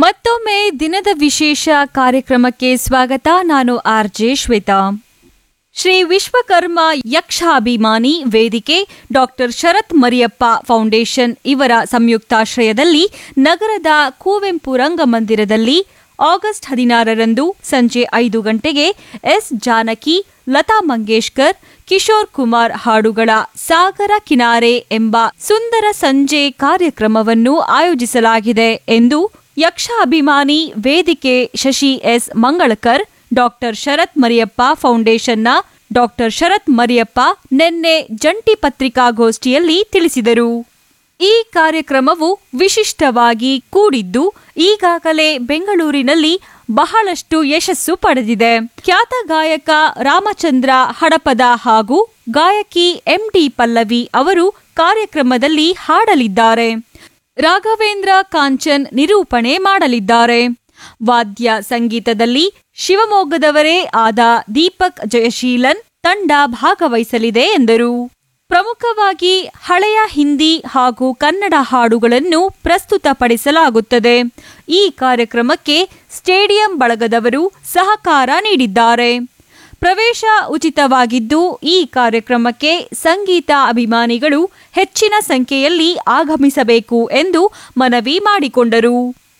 ಮತ್ತೊಮ್ಮೆ ದಿನದ ವಿಶೇಷ ಕಾರ್ಯಕ್ರಮಕ್ಕೆ ಸ್ವಾಗತ ನಾನು R J Shweta Shri Vishwakarma Yakshabhimani Vedike doctor Sharath Mariyappa foundation ಇವರ ಸಂಯುಕ್ತಾಶ್ರಯದಲ್ಲಿ ನಗರದ ಕುವೆಂಪು ರಂಗಮಂದಿರದಲ್ಲಿ ಆಗಸ್ಟ್ ಹದಿನಾರರಂದು ಸಂಜೆ ಐದು ಗಂಟೆಗೆ ಎಸ್ ಜಾನಕಿ ಲತಾ ಮಂಗೇಶ್ಕರ್ ಕಿಶೋರ್ ಕುಮಾರ್ ಹಾಡುಗಳ ಸಾಗರ ಕಿನಾರೆ ಎಂಬ ಸುಂದರ ಸಂಜೆ ಕಾರ್ಯಕ್ರಮವನ್ನು ಆಯೋಜಿಸಲಾಗಿದೆ ಎಂದು ಯಕ್ಷಾಭಿಮಾನಿ ವೇದಿಕೆ ಶಶಿ ಎಸ್ ಮಂಗಳಕರ್ ಡಾಕ್ಟರ್ ಶರತ್ ಮರಿಯಪ್ಪ ಫೌಂಡೇಶನ್ನ ಡಾಕ್ಟರ್ ಶರತ್ ಮರಿಯಪ್ಪ ನಿನ್ನೆ ಜಂಟಿ ಪತ್ರಿಕಾಗೋಷ್ಠಿಯಲ್ಲಿ ತಿಳಿಸಿದರು ಈ ಕಾರ್ಯಕ್ರಮವು ವಿಶಿಷ್ಟವಾಗಿ ಕೂಡಿದ್ದು ಈಗಾಗಲೇ ಬೆಂಗಳೂರಿನಲ್ಲಿ ಬಹಳಷ್ಟು ಯಶಸ್ಸು ಪಡೆದಿದೆ ಖ್ಯಾತ ಗಾಯಕ ರಾಮಚಂದ್ರ ಹಡಪದ ಹಾಗೂ ಗಾಯಕಿ ಎಂಡಿ ಪಲ್ಲವಿ ಅವರು ಕಾರ್ಯಕ್ರಮದಲ್ಲಿ ಹಾಡಲಿದ್ದಾರೆ ರಾಘವೇಂದ್ರ ಕಾಂಚನ್ ನಿರೂಪಣೆ ಮಾಡಲಿದ್ದಾರೆ ವಾದ್ಯ ಸಂಗೀತದಲ್ಲಿ ಶಿವಮೊಗ್ಗದವರೇ ಆದ ದೀಪಕ್ ಜಯಶೀಲನ್ ತಂಡ ಭಾಗವಹಿಸಲಿದೆ ಎಂದರು ಪ್ರಮುಖವಾಗಿ ಹಳೆಯ ಹಿಂದಿ ಹಾಗೂ ಕನ್ನಡ ಹಾಡುಗಳನ್ನು ಪ್ರಸ್ತುತಪಡಿಸಲಾಗುತ್ತದೆ ಈ ಕಾರ್ಯಕ್ರಮಕ್ಕೆ ಸ್ಟೇಡಿಯಂ ಬಳಗದವರು ಸಹಕಾರ ನೀಡಿದ್ದಾರೆ ಪ್ರವೇಶ ಉಚಿತವಾಗಿದ್ದು ಈ ಕಾರ್ಯಕ್ರಮಕ್ಕೆ ಸಂಗೀತ ಅಭಿಮಾನಿಗಳು ಹೆಚ್ಚಿನ ಸಂಖ್ಯೆಯಲ್ಲಿ ಆಗಮಿಸಬೇಕು ಎಂದು ಮನವಿ ಮಾಡಿಕೊಂಡರು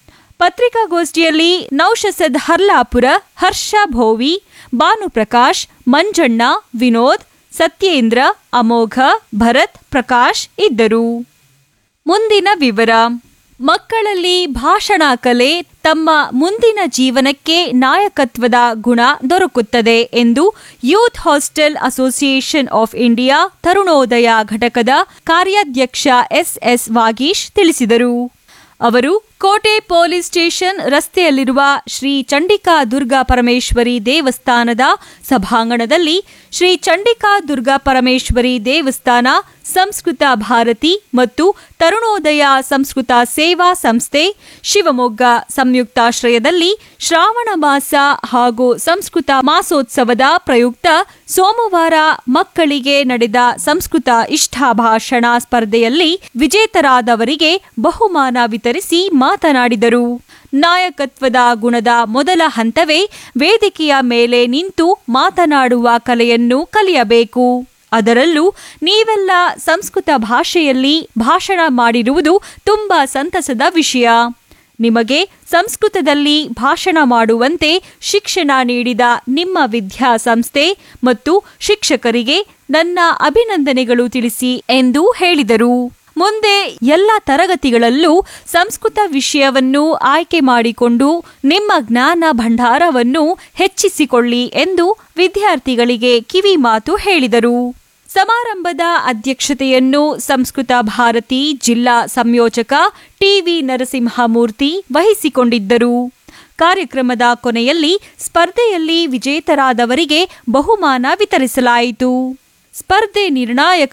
ಪತ್ರಿಕಾಗೋಷ್ಠಿಯಲ್ಲಿ ನೌಶಸದ್ ಹರ್ಲಾಪುರ ಹರ್ಷ ಭೋವಿ ಭಾನುಪ್ರಕಾಶ್ ಮಂಜಣ್ಣ ವಿನೋದ್ ಸತ್ಯೇಂದ್ರ ಅಮೋಘ ಭರತ್ ಪ್ರಕಾಶ್ ಇದ್ದರು ಮುಂದಿನ ವಿವರ ಮಕ್ಕಳಲ್ಲಿ ಭಾಷಣ ಕಲೆ ತಮ್ಮ ಮುಂದಿನ ಜೀವನಕ್ಕೆ ನಾಯಕತ್ವದ ಗುಣ ದೊರಕುತ್ತದೆ ಎಂದು youth hostel association of India Tarunodaya ಘಟಕದ ಕಾರ್ಯಾಧ್ಯಕ್ಷ ಎಸ್ಎಸ್ ವಾಗೀಶ್ ತಿಳಿಸಿದರು ಅವರು ಕೋಟೆ ಪೊಲೀಸ್ ಸ್ಟೇಷನ್ ರಸ್ತೆಯಲ್ಲಿರುವ ಶ್ರೀ ಚಂಡಿಕಾ ದುರ್ಗಾ ಪರಮೇಶ್ವರಿ ದೇವಸ್ಥಾನದ ಸಭಾಂಗಣದಲ್ಲಿ ಶ್ರೀ ಚಂಡಿಕಾ ದುರ್ಗಾ ಪರಮೇಶ್ವರಿ ದೇವಸ್ಥಾನ ಸಂಸ್ಕೃತ ಭಾರತಿ ಮತ್ತು ತರುಣೋದಯ ಸಂಸ್ಕೃತ ಸೇವಾ ಸಂಸ್ಥೆ ಶಿವಮೊಗ್ಗ ಸಂಯುಕ್ತಾಶ್ರಯದಲ್ಲಿ ಶ್ರಾವಣ ಮಾಸ ಹಾಗೂ ಸಂಸ್ಕೃತ ಮಾಸೋತ್ಸವದ ಪ್ರಯುಕ್ತ ಸೋಮವಾರ ಮಕ್ಕಳಿಗೆ ನಡೆದ ಸಂಸ್ಕೃತ ಇಷ್ಟಾಭಾಷಣ ಸ್ಪರ್ಧೆಯಲ್ಲಿ ವಿಜೇತರಾದವರಿಗೆ ಬಹುಮಾನ ವಿತರಿಸಿ ಮಾತನಾಡಿದರು ನಾಯಕತ್ವದ ಗುಣದ ಮೊದಲ ಹಂತವೇ ವೇದಿಕೆಯ ಮೇಲೆ ನಿಂತು ಮಾತನಾಡುವ ಕಲೆಯನ್ನು ಕಲಿಯಬೇಕು ಅದರಲ್ಲೂ ನೀವೆಲ್ಲ ಸಂಸ್ಕೃತ ಭಾಷೆಯಲ್ಲಿ ಭಾಷಣ ಮಾಡಿರುವುದು ತುಂಬಾ ಸಂತಸದ ವಿಷಯ ನಿಮಗೆ ಸಂಸ್ಕೃತದಲ್ಲಿ ಭಾಷಣ ಮಾಡುವಂತೆ ಶಿಕ್ಷಣ ನೀಡಿದ ನಿಮ್ಮ ವಿದ್ಯಾಸಂಸ್ಥೆ ಮತ್ತು ಶಿಕ್ಷಕರಿಗೆ ನನ್ನ ಅಭಿನಂದನೆಗಳು ತಿಳಿಸಿ ಎಂದು ಹೇಳಿದರು ಮುಂದೆ ಎಲ್ಲ ತರಗತಿಗಳಲ್ಲೂ ಸಂಸ್ಕೃತ ವಿಷಯವನ್ನು ಆಯ್ಕೆ ಮಾಡಿಕೊಂಡು ನಿಮ್ಮ ಜ್ಞಾನ ಭಂಡಾರವನ್ನು ಹೆಚ್ಚಿಸಿಕೊಳ್ಳಿ ಎಂದು ವಿದ್ಯಾರ್ಥಿಗಳಿಗೆ ಕಿವಿ ಮಾತು ಹೇಳಿದರು ಸಮಾರಂಭದ ಅಧ್ಯಕ್ಷತೆಯನ್ನು ಸಂಸ್ಕೃತ ಭಾರತಿ ಜಿಲ್ಲಾ ಸಂಯೋಜಕ ಟಿವಿ ನರಸಿಂಹಮೂರ್ತಿ ವಹಿಸಿಕೊಂಡಿದ್ದರು ಕಾರ್ಯಕ್ರಮದ ಕೊನೆಯಲ್ಲಿ ಸ್ಪರ್ಧೆಯಲ್ಲಿ ವಿಜೇತರಾದವರಿಗೆ ಬಹುಮಾನ ವಿತರಿಸಲಾಯಿತು ಸ್ಪರ್ಧೆ ನಿರ್ಣಾಯಕ